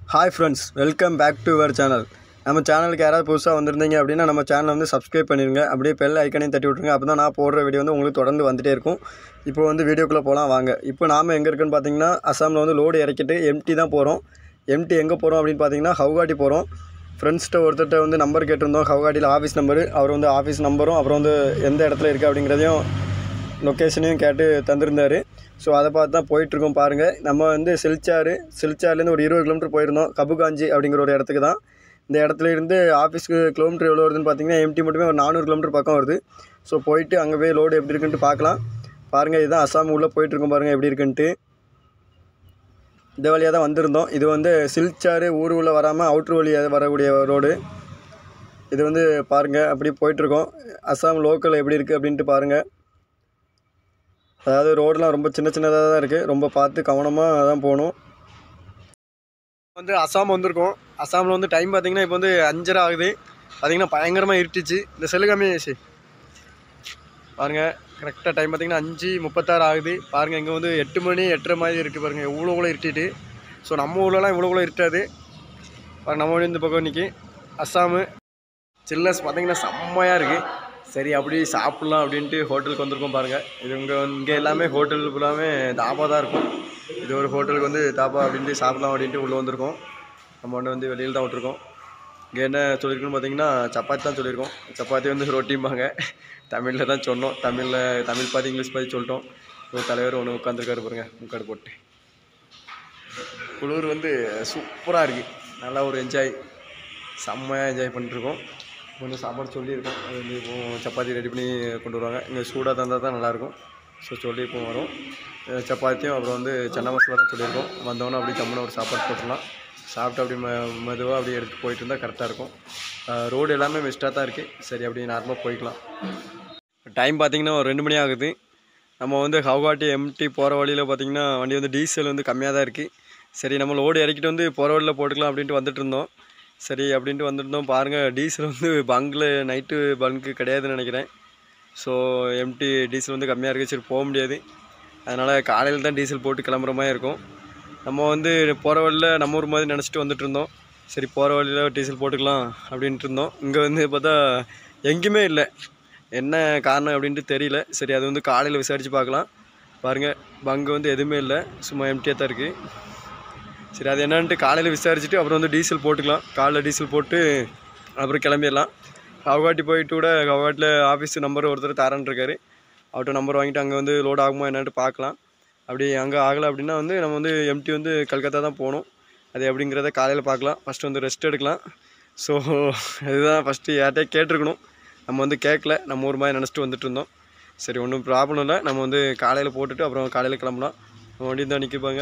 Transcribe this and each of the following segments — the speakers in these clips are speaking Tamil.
Hi friends welcome back to your channel நம்ம சேனலுக்கு யாராவது புதுசாக வந்திருந்தீங்க அப்படின்னா நம்ம சேனலை வந்து சப்ஸ்கிரைப் பண்ணிடுங்க அப்படியே பெல் ஐக்கனையும் தட்டி விட்ருங்க அப்போ தான் நான் போடுற வீடியோ வந்து உங்களுக்கு தொடர்ந்து வந்துட்டே இருக்கும் இப்போ வந்து வீடியோக்குள்ளே போகலாம் வாங்க இப்போ நாம் எங்கே இருக்குன்னு பார்த்தீங்கன்னா அசாமில் வந்து லோடு இறக்கிட்டு எம்டி தான் போகிறோம் எம்டி எங்கே போகிறோம் அப்படின்னு பார்த்தீங்கன்னா ஹவுகாட்டி போகிறோம் ஃப்ரெண்ட்ஸ்கிட்ட ஒருத்தர்கிட்ட வந்து நம்பர் கேட்டிருந்தோம் ஹவுகாட்டியில் ஆஃபீஸ் நம்பரு அவர் வந்து ஆஃபீஸ் நம்பரும் அப்புறம் வந்து எந்த இடத்துல இருக்குது அப்படிங்கிறதையும் லொக்கேஷனையும் கேட்டு தந்திருந்தார் ஸோ அதை பார்த்து தான் போயிட்டுருக்கோம் பாருங்கள் நம்ம வந்து சில்சாறு சில்சார்லேருந்து ஒரு இருபது கிலோமீட்டர் போயிருந்தோம் கபுகாஞ்சி அப்படிங்கிற ஒரு இடத்துக்கு தான் இந்த இடத்துல இருந்து ஆஃபீஸ்க்கு கிலோமீட்டர் எவ்வளோ வருதுன்னு பார்த்தீங்கன்னா எம்டி மட்டுமே ஒரு நானூறு கிலோமீட்டர் பக்கம் வருது ஸோ போயிட்டு அங்கே போய் லோடு எப்படி இருக்குன்ட்டு பார்க்கலாம் பாருங்கள் இதுதான் அசாம் உள்ளே போயிட்டுருக்கோம் பாருங்கள் எப்படி இருக்குன்ட்டு இந்த வழியாக தான் வந்திருந்தோம் இது வந்து சில்சாறு ஊர் உள்ள வராமல் அவுட்ரு வழியாக வரக்கூடிய ரோடு இது வந்து பாருங்கள் அப்படி போயிட்டுருக்கோம் அசாம் லோக்கல் எப்படி இருக்குது அப்படின்ட்டு பாருங்கள் அதாவது ரோடெலாம் ரொம்ப சின்ன சின்னதாக தான் இருக்குது ரொம்ப பார்த்து கவனமாக தான் போகணும் வந்து அசாம் வந்திருக்கோம் அசாமில் வந்து டைம் பார்த்தீங்கன்னா இப்போ வந்து அஞ்சரை ஆகுது பார்த்தீங்கன்னா பயங்கரமாக இருட்டுச்சு இந்த செல்லுகாமே சி பாருங்கள் கரெக்டாக டைம் பார்த்தீங்கன்னா அஞ்சு முப்பத்தாறு ஆகுது பாருங்கள் இங்கே வந்து எட்டு மணி எட்டரை மாதிரி இருக்குது பாருங்கள் எவ்வளோ கூட இருட்டிட்டு ஸோ நம்ம ஊர்லலாம் இவ்வளோ கூட இருட்டாது பாருங்க நம்ம ஊர் இந்த பக்கம் இன்றைக்கி அஸ்ஸாமு சில்லஸ் பார்த்தீங்கன்னா செம்மையாக இருக்குது சரி அப்படி சாப்பிட்லாம் அப்படின்ட்டு ஹோட்டலுக்கு வந்திருக்கோம் பாருங்கள் இது இங்கே இங்கே எல்லாமே ஹோட்டல் ஃபுல்லாமே தாபா தான் இருக்கும் இது ஒரு ஹோட்டலுக்கு வந்து தாபா அப்படின்ட்டு சாப்பிட்லாம் அப்படின்ட்டு உள்ளே வந்திருக்கோம் நம்ம ஒன்று வந்து வெளியில் தான் விட்ருக்கோம் இங்கே என்ன சொல்லியிருக்கோன்னு பார்த்தீங்கன்னா சப்பாத்தி தான் சொல்லியிருக்கோம் சப்பாத்தி வந்து ரொட்டிம்பாங்க தமிழில் தான் சொன்னோம் தமிழில் தமிழ் பாதி இங்கிலீஷ் பாதி சொல்லிட்டோம் ஒரு தலைவர் ஒன்று உட்காந்துருக்காரு பாருங்க முக்காடு போட்டு குளிர் வந்து சூப்பராக இருக்குது நல்லா ஒரு என்ஜாய் செம்மையாக என்ஜாய் பண்ணிட்டுருக்கோம் கொஞ்சம் சாப்பாடு சொல்லியிருக்கோம் அது வந்து இப்போ சப்பாத்தி ரெடி பண்ணி கொண்டு வருவாங்க இங்கே சூடாக தந்தால் தான் நல்லாயிருக்கும் ஸோ சொல்லி இப்போ வரும் அஹ் சப்பாத்தியும் அப்புறம் வந்து சன்னா மசாலா தான் சொல்லியிருக்கோம் வந்தோன்னே அப்படி ஜம்முன்னு ஒரு சாப்பாடு போட்டுடலாம் சாப்பிட்டு அப்படி ம மெதுவாக அப்படியே எடுத்து போயிட்டு இருந்தால் கரெக்டாக இருக்கும் ரோடு எல்லாமே பெஸ்ட்டாக தான் இருக்குது சரி அப்படி நார்மலாக போய்க்கலாம் டைம் பார்த்திங்கன்னா ஒரு ரெண்டு மணி ஆகுது நம்ம வந்து ஹவுகாட்டி எம்டி போகிற வழியில் பார்த்திங்கன்னா வண்டி வந்து டீசல் வந்து கம்மியாக தான் இருக்குது சரி நம்ம லோடு இறக்கிட்டு வந்து போகிற வழியில் போட்டுக்கலாம் அப்படின்ட்டு வந்துட்டு இருந்தோம் சரி அப்படின்ட்டு வந்துருந்தோம் பாருங்கள் டீசல் வந்து பங்கில் நைட்டு பங்கு கிடையாதுன்னு நினைக்கிறேன் ஸோ எம்டி டீசல் வந்து கம்மியாக இருக்குது சரி போக முடியாது அதனால் காலையில் தான் டீசல் போட்டு கிளம்புற மாதிரி இருக்கும் நம்ம வந்து போகிற வழியில் நம்ம ஊர் மாதிரி நினச்சிட்டு வந்துட்டு இருந்தோம் சரி போகிற வழியில் டீசல் போட்டுக்கலாம் அப்படின்ட்டு இருந்தோம் இங்கே வந்து பார்த்தா எங்கேயுமே இல்லை என்ன காரணம் அப்படின்ட்டு தெரியல சரி அது வந்து காலையில் விசாரித்து பார்க்கலாம் பாருங்கள் பங்கு வந்து எதுவுமே இல்லை சும்மா எம்டியாக தான் இருக்குது சரி அது என்னன்ட்டு காலையில் விசாரிச்சுட்டு அப்புறம் வந்து டீசல் போட்டுக்கலாம் காலைல டீசல் போட்டு அப்புறம் கிளம்பிடலாம் கவுகாட்டி போயிட்டு கூட கவுகாட்டில் ஆஃபீஸ் நம்பர் ஒருத்தர் தரேன் இருக்காரு அவர்கிட்ட நம்பர் வாங்கிட்டு அங்கே வந்து லோட் ஆகுமா என்னன்ட்டு பார்க்கலாம் அப்படி அங்கே ஆகலை அப்படின்னா வந்து நம்ம வந்து எம்டி வந்து கல்கத்தா தான் போகணும் அது எப்படிங்கிறத காலையில் பார்க்கலாம் ஃபஸ்ட்டு வந்து ரெஸ்ட் எடுக்கலாம் ஸோ இதுதான் ஃபஸ்ட்டு யார்கிட்டே கேட்டிருக்கணும் நம்ம வந்து கேட்கல நம்ம ஒரு மாதிரி நினச்சிட்டு வந்துட்டு இருந்தோம் சரி ஒன்றும் ப்ராப்ளம் இல்லை நம்ம வந்து காலையில் போட்டுட்டு அப்புறம் காலையில் கிளம்பலாம் நம்ம வண்டி தான் நிற்கிப்பாங்க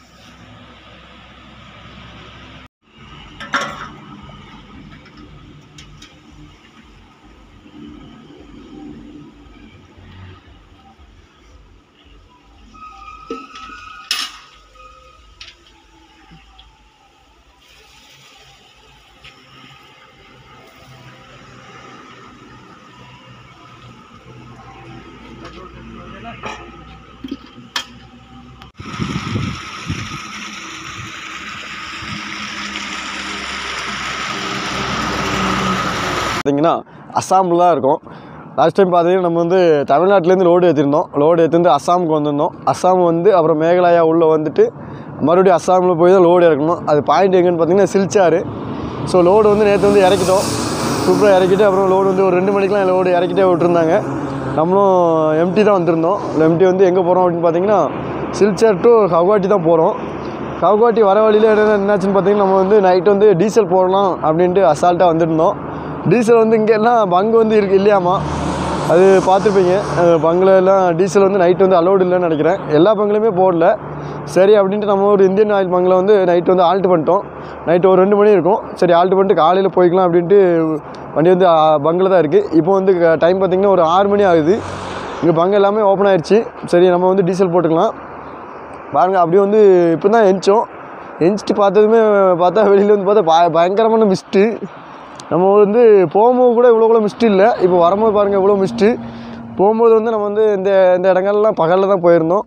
பார்த்தீங்கன்னா அஸ்ஸாமில் தான் இருக்கோம் லாஸ்ட் டைம் பார்த்தீங்கன்னா நம்ம வந்து தமிழ்நாட்டிலேருந்து லோடு ஏற்றிருந்தோம் லோடு ஏற்றிருந்து அஸ்ஸாமுக்கு வந்திருந்தோம் அஸ்ஸாம் வந்து அப்புறம் மேகாலயா உள்ளே வந்துட்டு மறுபடியும் அஸ்ஸாமில் போய் தான் லோடு இறக்கணும் அது பாயிண்ட் எங்கேன்னு பார்த்தீங்கன்னா சில்சாரு ஸோ லோடு வந்து நேற்று வந்து இறக்கிட்டோம் சூப்பராக இறக்கிட்டு அப்புறம் லோடு வந்து ஒரு ரெண்டு மணிக்கெலாம் லோடு இறக்கிட்டே விட்டுருந்தாங்க நம்மளும் எம்டி தான் வந்திருந்தோம் எம்டி வந்து எங்கே போகிறோம் அப்படின்னு பார்த்தீங்கன்னா சில்சார் டு ஹவுகாட்டி தான் போகிறோம் கவுகாட்டி வர வழியில் என்ன என்னாச்சுன்னு பார்த்தீங்கன்னா நம்ம வந்து நைட் வந்து டீசல் போடலாம் அப்படின்ட்டு அசால்ட்டாக வந்துருந்தோம் டீசல் வந்து இங்கே எல்லாம் பங்கு வந்து இருக்கு இல்லையாமா அது பார்த்துருப்பீங்க அஹ் பங்குல எல்லாம் டீசல் வந்து நைட் வந்து அலோடு இல்லைன்னு நினைக்கிறேன் எல்லா பங்குலையுமே போடல சரி அப்படின்ட்டு நம்ம ஒரு இந்தியன் ஆயில் பங்கில் வந்து நைட் வந்து ஆல்ட் பண்ணிட்டோம் நைட் ஒரு ரெண்டு மணி இருக்கும் சரி ஆல்ட் பண்ணிட்டு காலையில் போய்க்கலாம் அப்படின்ட்டு வண்டி வந்து பங்கில் தான் இருக்குது இப்போ வந்து டைம் பார்த்திங்கன்னா ஒரு ஆறு மணி ஆகுது இங்கே பங்கு எல்லாமே ஓப்பன் ஆயிடுச்சு சரி நம்ம வந்து டீசல் போட்டுக்கலாம் பாருங்கள் அப்படியே வந்து இப்போ தான் எந்திச்சோம் எந்திச்சிட்டு பார்த்ததுமே பார்த்தா வெளியில் வந்து பார்த்தா பய பயங்கரமான மிஸ்ட்டு நம்ம வந்து போகும்போது கூட இவ்வளோ கூட மிஸ்ட்டு இல்லை இப்போ வரும்போது பாருங்கள் இவ்வளோ மிஸ்ட்டு போகும்போது வந்து நம்ம வந்து இந்த இந்த இடங்கள்லாம் பகலில் தான் போயிருந்தோம்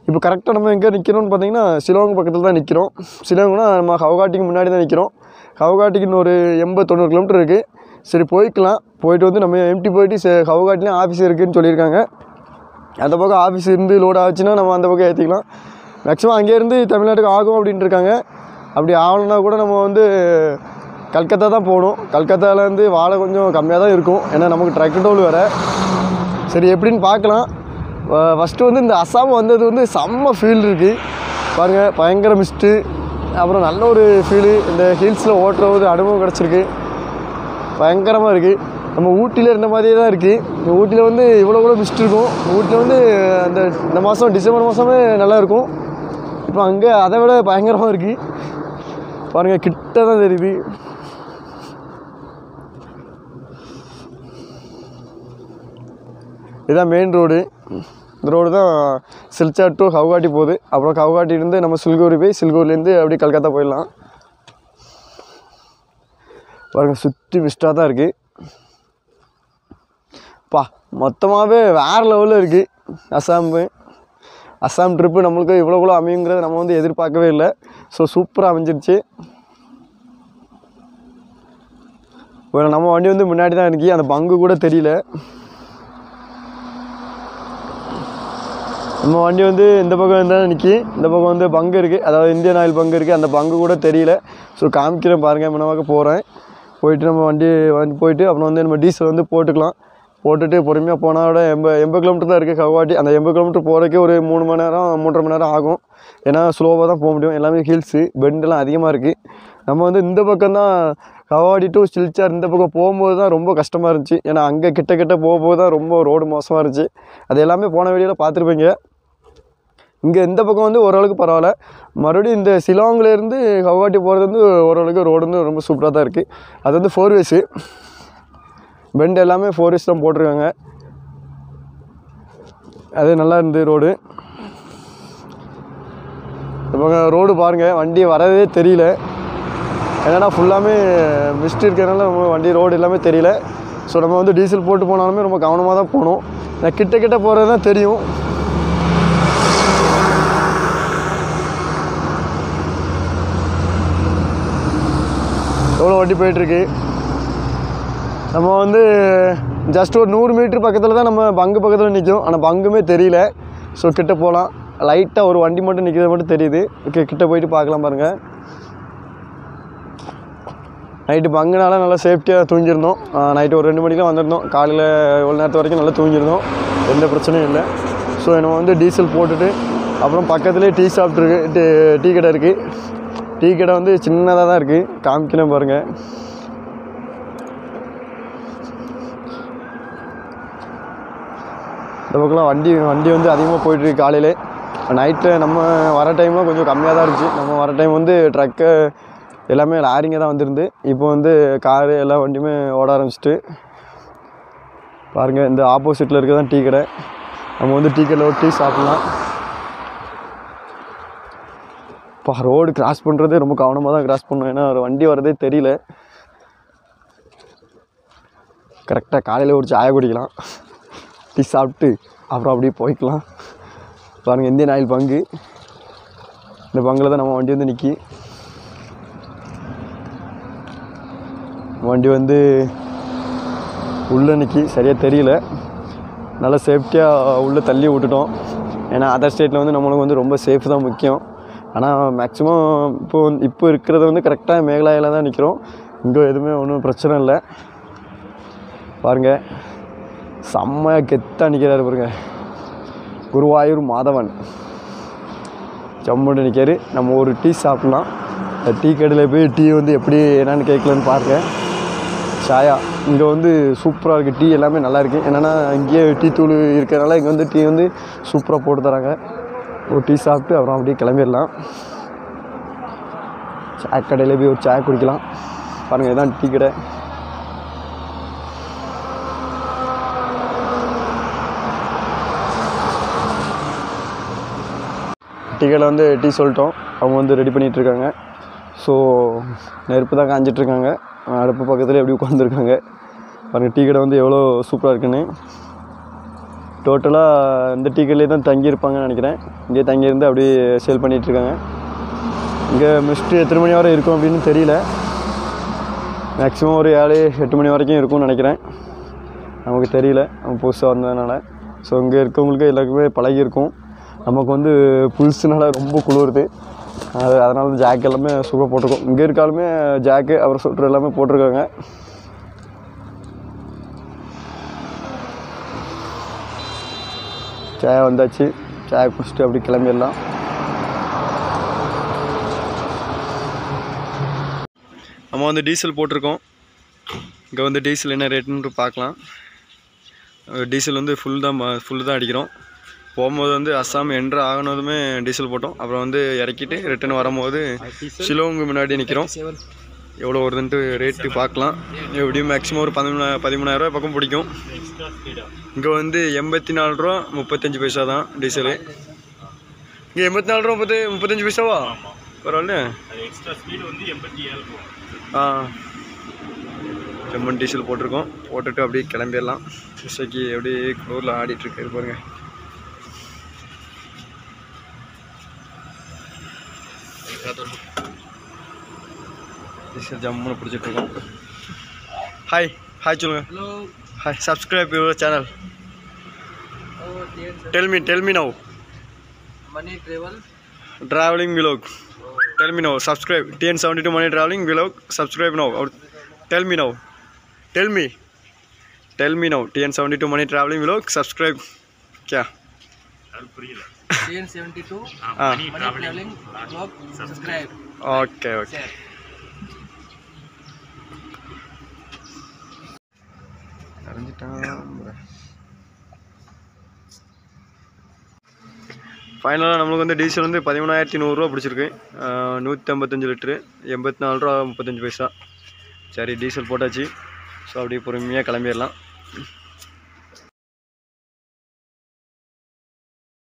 இப்போ கரெக்டாக நம்ம எங்கே நிற்கிறோம்னு பார்த்தீங்கன்னா சிலோங் பக்கத்தில் தான் நிற்கிறோம் சிலோங்னா நம்ம ஹவுகாட்டிக்கு முன்னாடி தான் நிற்கிறோம் ஹவுகாட்டிக்கு இன்னும் ஒரு எண்பது தொண்ணூறு கிலோமீட்டர் இருக்குது சரி போய்க்கலாம் போயிட்டு வந்து நம்ம எம்டி போயிட்டு சே ஹவுகாட்டிலையும் ஆஃபீஸ் இருக்குதுன்னு சொல்லியிருக்காங்க அந்த பக்கம் ஆஃபீஸ் இருந்து லோட் ஆச்சுன்னா நம்ம அந்த பக்கம் ஏற்றிக்கலாம் மேக்ஸிமம் அங்கேருந்து தமிழ்நாட்டுக்கு ஆகும் அப்படின்ட்டு இருக்காங்க அப்படி ஆகணுன்னா கூட நம்ம வந்து கல்கத்தா தான் போகணும் கல்கத்தாலேருந்து வாழை கொஞ்சம் கம்மியாக தான் இருக்கும் ஏன்னா நமக்கு ட்ரக் டோல் வேறு சரி எப்படின்னு பார்க்கலாம் ஃபஸ்ட்டு வந்து இந்த அசாம் வந்தது வந்து செம்ம ஃபீல் இருக்குது பாருங்கள் பயங்கர மிஸ்ட்டு அப்புறம் நல்ல ஒரு ஃபீலு இந்த ஹில்ஸில் ஓட்டுற ஒரு அனுபவம் கிடச்சிருக்கு பயங்கரமாக இருக்குது நம்ம ஊட்டியில் இருந்த மாதிரியே தான் இருக்குது இந்த ஊட்டியில் வந்து இவ்வளோ கூட மிஸ்ட் இருக்கும் ஊட்டியில் வந்து அந்த இந்த மாதம் டிசம்பர் மாதமே நல்லா இருக்கும் இப்போ அங்கே அதை விட பயங்கரமாக இருக்குது பாருங்கள் கிட்ட தான் தெரியுது இதுதான் மெயின் ரோடு இந்த ரோடு தான் சில்சார் டு ஹவுகாட்டி போகுது அப்புறம் ஹவுகாட்டிலேருந்து நம்ம சில்கூரி போய் சில்கூர்லேருந்து அப்படியே கல்கத்தா போயிடலாம் பாருங்க சுற்றி மிஸ்டாக தான் இருக்குது பா மொத்தமாகவே வேறு லெவலில் இருக்குது அசாமு அசாம் ட்ரிப்பு நம்மளுக்கு இவ்வளோ கூட அமையுங்கிறத நம்ம வந்து எதிர்பார்க்கவே இல்லை ஸோ சூப்பராக அமைஞ்சிருச்சு இப்போ நம்ம வண்டி வந்து முன்னாடி தான் இருக்கு அந்த பங்கு கூட தெரியல நம்ம வண்டி வந்து இந்த பக்கம் தான் நிற்கி இந்த பக்கம் வந்து பங்கு இருக்குது அதாவது இந்தியன் ஆயில் பங்கு இருக்குது அந்த பங்கு கூட தெரியல ஸோ காமிக்கிறேன் பாருங்கள் முன்னமாக போகிறேன் போயிட்டு நம்ம வண்டி வண்டி போயிட்டு அப்புறம் வந்து நம்ம டீசல் வந்து போட்டுக்கலாம் போட்டுட்டு பொறுமையாக போனால் எண்ப எண்பது கிலோமீட்டர் தான் இருக்குது கவாட்டி அந்த எண்பது கிலோமீட்டர் போகிறதுக்கே ஒரு மூணு மணி நேரம் மூன்றரை மணி நேரம் ஆகும் ஏன்னா ஸ்லோவாக தான் போக முடியும் எல்லாமே ஹில்ஸு பெண்டெல்லாம் அதிகமாக இருக்குது நம்ம வந்து இந்த பக்கம் தான் கவாடி டு சில்சார் இந்த பக்கம் போகும்போது தான் ரொம்ப கஷ்டமாக இருந்துச்சு ஏன்னா அங்கே கிட்ட கிட்ட போகும்போது தான் ரொம்ப ரோடு மோசமாக இருந்துச்சு அது எல்லாமே போன வீடியோவில் பார்த்துருப்பீங்க இங்கே இந்த பக்கம் வந்து ஓரளவுக்கு பரவாயில்ல மறுபடியும் இந்த சிலாங்லேருந்து கவாட்டி போகிறது வந்து ஓரளவுக்கு ரோடு வந்து ரொம்ப சூப்பராக தான் இருக்குது அது வந்து ஃபோர் வேஸு பெண்ட் எல்லாமே ஃபோர் வேஸ் தான் போட்டிருக்காங்க அது நல்லா இருந்து ரோடு இப்போ ரோடு பாருங்கள் வண்டி வரதே தெரியல என்னன்னா ஃபுல்லாமே மிஸ்ட் இருக்கிறதுனால நம்ம வண்டி ரோடு எல்லாமே தெரியல ஸோ நம்ம வந்து டீசல் போட்டு போனாலுமே ரொம்ப கவனமாக தான் போகணும் நான் கிட்ட கிட்ட போகிறது தான் தெரியும் எவ்வளோ வண்டி போயிட்டுருக்கு நம்ம வந்து ஜஸ்ட் ஒரு நூறு மீட்டர் பக்கத்தில் தான் நம்ம பங்கு பக்கத்தில் நிற்கும் ஆனால் பங்குமே தெரியல ஸோ கிட்ட போகலாம் லைட்டாக ஒரு வண்டி மட்டும் நிற்கிறது மட்டும் தெரியுது ஓகே கிட்ட போயிட்டு பார்க்கலாம் பாருங்கள் நைட்டு பங்குனால நல்லா சேஃப்டியாக தூங்கியிருந்தோம் நைட்டு ஒரு ரெண்டு மணிக்கெலாம் வந்திருந்தோம் காலையில் எவ்வளோ நேரத்து வரைக்கும் நல்லா தூங்கியிருந்தோம் எந்த பிரச்சனையும் இல்லை ஸோ நம்ம வந்து டீசல் போட்டுட்டு அப்புறம் பக்கத்துலேயே டீ ஷாப் இருக்குது டீ டீ கடை இருக்குது டீ கடை வந்து சின்னதாக தான் இருக்குது காமிக்கிறேன் பாருங்கள் இந்த பக்கம்லாம் வண்டி வண்டி வந்து அதிகமாக போயிட்டுருக்கு காலையிலே நைட்டில் நம்ம வர டைம்லாம் கொஞ்சம் கம்மியாக தான் இருந்துச்சு நம்ம வர டைம் வந்து ட்ரக்கு எல்லாமே லாரிங்க தான் வந்திருந்து இப்போ வந்து காரு எல்லா வண்டியுமே ஓட ஆரம்பிச்சிட்டு பாருங்கள் இந்த ஆப்போசிட்டில் இருக்க தான் டீ கடை நம்ம வந்து டீ கடையில் ஒரு டீ சாப்பிட்லாம் இப்போ ரோடு கிராஸ் பண்ணுறதே ரொம்ப கவனமாக தான் கிராஸ் பண்ணணும் ஏன்னா ஒரு வண்டி வரதே தெரியல கரெக்டாக காலையில் ஒரு சாய குடிக்கலாம் டீ சாப்பிட்டு அப்புறம் அப்படியே போய்க்கலாம் பாருங்கள் இந்தியன் ஆயில் பங்கு இந்த பங்கில் தான் நம்ம வண்டி வந்து நிற்கி வண்டி வந்து உள்ளே நிற்கி சரியாக தெரியல நல்லா சேஃப்டியாக உள்ளே தள்ளி விட்டுட்டோம் ஏன்னா அதர் ஸ்டேட்டில் வந்து நம்மளுக்கு வந்து ரொம்ப சேஃப் தான் முக்கியம் ஆனால் மேக்ஸிமம் இப்போ வந்து இப்போ இருக்கிறது வந்து கரெக்டாக மேகலாயில் தான் நிற்கிறோம் இங்கே எதுவுமே ஒன்றும் பிரச்சனை இல்லை பாருங்கள் செம்மையாக கெத்தாக நிற்கிறாரு பாருங்க குருவாயூர் மாதவன் ஜம்முன்னு நிற்காரு நம்ம ஒரு டீ சாப்பிட்லாம் அந்த டீ கடையில் போய் டீ வந்து எப்படி என்னன்னு கேட்கலன்னு பாருங்க சாயா இங்கே வந்து சூப்பராக இருக்குது டீ எல்லாமே நல்லா இருக்குது என்னென்னா இங்கேயே டீ தூள் இருக்கிறனால இங்கே வந்து டீ வந்து சூப்பராக போட்டு தராங்க ஒரு டீ சாப்பிட்டு அப்புறம் அப்படியே கிளம்பிடலாம் சாய் கடையில் போய் ஒரு சாய் குடிக்கலாம் பாருங்கள் இதான் டீ கடை டீக்கடையில் வந்து டீ சொல்லிட்டோம் அவங்க வந்து ரெடி பண்ணிகிட்டு இருக்காங்க ஸோ நெருப்பு தான் காஞ்சிட்ருக்காங்க அடுப்பு பக்கத்தில் எப்படி உட்காந்துருக்காங்க பாருங்கள் டீ கடை வந்து எவ்வளோ சூப்பராக இருக்குன்னு டோட்டலாக இந்த டீக்கல்லே தான் தங்கியிருப்பாங்கன்னு நினைக்கிறேன் இங்கே தங்கியிருந்து அப்படியே சேல் பண்ணிகிட்ருக்காங்க இங்கே மிஸ்ட்டு எத்தனை மணி வரை இருக்கும் அப்படின்னு தெரியல மேக்ஸிமம் ஒரு ஏழு எட்டு மணி வரைக்கும் இருக்கும்னு நினைக்கிறேன் நமக்கு தெரியல நம்ம புதுசாக வந்ததுனால ஸோ இங்கே இருக்கவங்களுக்கு எல்லாருக்குமே பழகியிருக்கும் நமக்கு வந்து புதுசுனால ரொம்ப குளிருது அது அதனால ஜாக் எல்லாமே சூப்பராக போட்டிருக்கோம் இங்கே இருக்காலுமே ஜாக்கு அப்புறம் சொட்ரு எல்லாமே போட்டிருக்காங்க சாய் வந்தாச்சு சாய் குடிச்சிட்டு அப்படி கிளம்பிடலாம் நம்ம வந்து டீசல் போட்டிருக்கோம் இங்கே வந்து டீசல் என்ன ரேட்டுன்னு பார்க்கலாம் அஹ் டீசல் வந்து ஃபுல் தான் ஃபுல் தான் அடிக்கிறோம் போகும்போது வந்து அஸ்ஸாம் என்ட்ரு ஆகினதுமே டீசல் போட்டோம் அப்புறம் வந்து இறக்கிட்டு ரிட்டர்ன் வரும்போது ஷிலோங்கு முன்னாடி நிற்கிறோம் எவ்வளோ வருதுன்ட்டு ரேட்டு பார்க்கலாம் எப்படியும் மேக்ஸிமம் ஒரு பதிமூணா பதிமூணாயிரரூவா பக்கம் பிடிக்கும் இங்கே வந்து எண்பத்தி நாலு ரூபா முப்பத்தஞ்சு பைசா தான் டீசலு இங்கே எண்பத்தி நாலு ரூபா முப்பத்து முப்பத்தஞ்சு பைசாவா பரவாயில்ல ஆ லெமன் டீசல் போட்டிருக்கோம் போட்டுட்டு அப்படியே கிளம்பிடலாம் இசைக்கு அப்படியே குளூரில் ஆடிட்டுருக்கு இது பாருங்க டீசல் ஜம்முன்னு பிடிச்சிட்டு இருக்கோம் ஹாய் ஹாய் சொல்லுங்க Hello. Hi subscribe your channel Oh, dear sir. Tell me tell me now Money travel. traveling vlog tell me now subscribe tn72 money traveling vlog subscribe now or tell me now tell me tell me now tn72 money traveling vlog subscribe क्या TN seventy two. ah Money traveling. Blog. Subscribe. okay okay Share. ஃபைனலாக நம்மளுக்கு வந்து டீசல் வந்து பதிமூணாயிரத்தி நூறுரூவா பிடிச்சிருக்கு நூற்றி ஐம்பத்தஞ்சு லிட்ரு எண்பத்தி நாலு ரூபா முப்பத்தஞ்சு பைசா சரி டீசல் போட்டாச்சு ஸோ அப்படியே பொறுமையாக கிளம்பிடலாம்